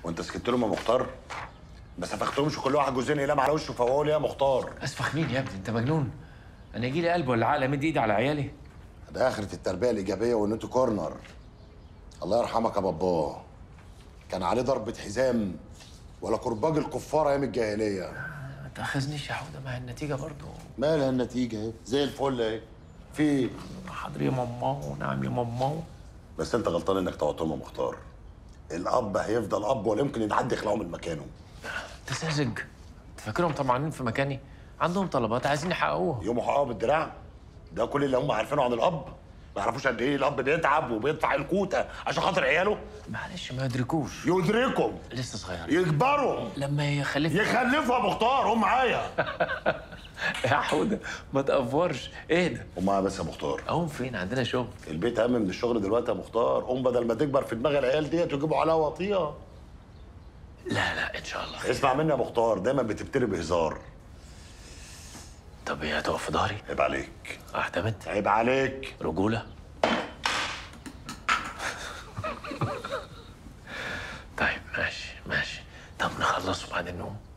وانت سكت لهم يا مختار ما سفختهمش كل واحد جوزين ينام على وشه فوقوا لي يا مختار اسفخ مين يا ابني انت مجنون انا يجي لي قلب ولا عقل امد ايدي على عيالي ده اخرة التربية الإيجابية وإن انتوا كورنر الله يرحمك يا باباه كان عليه ضربة حزام ولا كرباج الكفار أيام الجاهلية ما تاخذنيش يا حوده مع النتيجه برضو مالها النتيجة اهي زي الفل اهي في إيه؟ حاضر يا ماما ونعم يا ماما بس انت غلطان انك توتهم يا مختار الاب هيفضل اب ولا يمكن ان حد يخلعه من مكانه انت ساذج انت فاكرهم طمعانين في مكاني عندهم طلبات عايزين يحققوها يوم حقها بالدراع ده كل اللي هم عارفينه عن الاب ما يعرفوش قد ايه الاب بيتعب وبيدفع الكوته عشان خاطر عياله معلش ما يدركوش يدركهم لسه صغير يكبروا لما يخلف يخلفوا يا مختار هم معايا يا حوده ما تقفرش اهدى هم معايا بس يا مختار اقوم فين عندنا شغل البيت اهم من الشغل دلوقتي يا مختار قوم بدل ما تكبر في دماغ العيال ديت ويجيبوا عليها وطيه لا لا ان شاء الله خير. اسمع مني يا مختار دايما بتبتدي بهزار طب ايه هتقف في ظهري عيب عليك اعتمد عيب عليك رجوله طيب ماشي ماشي طب نخلص وبعدين نقوم